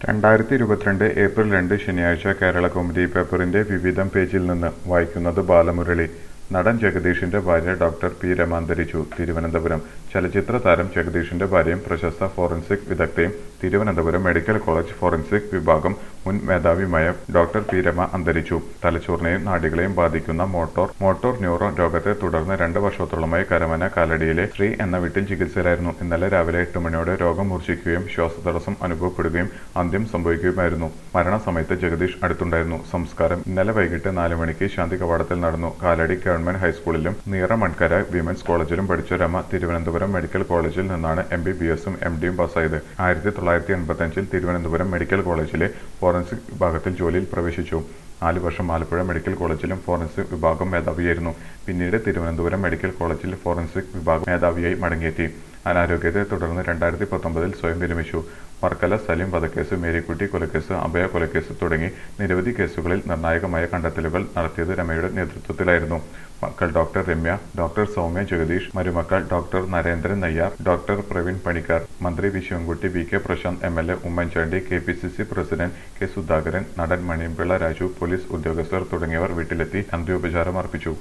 രണ്ടായിരത്തി ഇരുപത്തിരണ്ട് ഏപ്രിൽ രണ്ട് ശനിയാഴ്ച കേരള കൗമുദി പേപ്പറിന്റെ വിവിധം പേജിൽ നിന്ന് വായിക്കുന്നത് ബാലമുരളി നടൻ ജഗദീഷിന്റെ ഭാര്യ ഡോക്ടർ പി രമ അന്തരിച്ചു തിരുവനന്തപുരം ചലച്ചിത്ര താരം ജഗദീഷിന്റെ ഭാര്യയും പ്രശസ്ത ഫോറൻസിക് വിദഗ്ധയും തിരുവനന്തപുരം മെഡിക്കൽ കോളേജ് ഫോറൻസിക് വിഭാഗം മുൻ മേധാവിയുമായ ഡോക്ടർ പി രമ അന്തരിച്ചു തലച്ചോറിനെയും നാഡികളെയും ബാധിക്കുന്ന മോട്ടോർ മോട്ടോർ ന്യൂറോൺ രോഗത്തെ തുടർന്ന് രണ്ട് വർഷത്തോളമായി കരമന കാലടിയിലെ ശ്രീ എന്ന വീട്ടിൽ ചികിത്സയിലായിരുന്നു ഇന്നലെ രാവിലെ എട്ട് മണിയോടെ രോഗം മൂർച്ഛിക്കുകയും ശ്വാസതടസ്സം അനുഭവപ്പെടുകയും അന്ത്യം സംഭവിക്കുകയുമായിരുന്നു മരണസമയത്ത് ജഗദീഷ് അടുത്തുണ്ടായിരുന്നു സംസ്കാരം ഇന്നലെ വൈകിട്ട് നാല് മണിക്ക് ശാന്തി കവാടത്തിൽ നടന്നു കാലടി ഗവൺമെന്റ് ഹൈസ്കൂളിലും നീറമൺകര വിമൻസ് കോളേജിലും പഠിച്ച രമ തിരുവനന്തപുരം മെഡിക്കൽ കോളേജിൽ നിന്നാണ് എം ബി ബി എസും എം ഡിയും പാസ്സായത് ആയിരത്തി തൊള്ളായിരത്തി എൺപത്തഞ്ചിൽ തിരുവനന്തപുരം മെഡിക്കൽ കോളേജിലെ ഫോറൻസിക് വിഭാഗത്തിൽ ജോലിയിൽ പ്രവേശിച്ചു നാല് വർഷം ആലപ്പുഴ മെഡിക്കൽ കോളേജിലും ഫോറൻസിക് വിഭാഗം മേധാവിയായിരുന്നു പിന്നീട് തിരുവനന്തപുരം മെഡിക്കൽ കോളേജിൽ ഫോറൻസിക് വിഭാഗം മേധാവിയായി മടങ്ങിയെത്തി അനാരോഗ്യത്തെ തുടർന്ന് രണ്ടായിരത്തി പത്തൊമ്പതിൽ സ്വയം വിരമിച്ചു വർക്കല സലീം വധക്കേസ് മേരിക്കുട്ടി കൊലക്കേസ് അഭയ കൊലക്കേസ് തുടങ്ങി നിരവധി കേസുകളിൽ നിർണായകമായ കണ്ടെത്തലുകൾ നടത്തിയത് രമയുടെ നേതൃത്വത്തിലായിരുന്നു മക്കൾ ഡോക്ടർ രമ്യ ഡോക്ടർ സൗമ്യ ജഗദീഷ് മരുമക്കൾ ഡോക്ടർ നരേന്ദ്രൻ നയ്യാർ ഡോക്ടർ പ്രവീൺ പണിക്കാർ മന്ത്രി V Sivankutty V K Prasanth M L A Oommen Chandy K P C C president K Sudhakaran നടൻ മണിയമ്പിള്ള രാജു പോലീസ് ഉദ്യോഗസ്ഥർ തുടങ്ങിയവർ വീട്ടിലെത്തി അന്ത്യോപചാരം അർപ്പിച്ചു